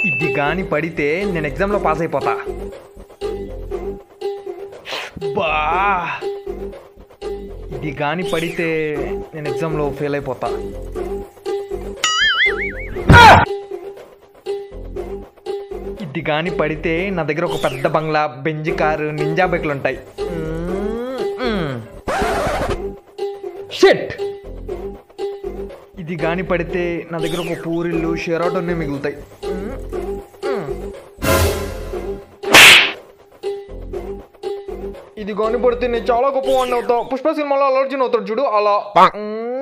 ఇది గాని పడితే నేను ఎగ్జామ్లో పాస్ అయిపోతా బా ఇది గాని పడితే నేను ఎగ్జామ్లో ఫెయిల్ అయిపోతా ఇది గాని పడితే నా దగ్గర ఒక పెద్ద బంగ్లా బెంజ్ కారు నింజా బైక్లు ఉంటాయి షెట్ ఇది గాని పడితే నా దగ్గర ఒక పూరిల్లు షేర్ ఆటోనే మిగులుతాయి ఇది గాని పడితే నేను చాలా గొప్ప వాడిని అవుతా పుష్ప సినిమాలో అలర్జున్ అవుతాడు చూడు అలా మ్మ్.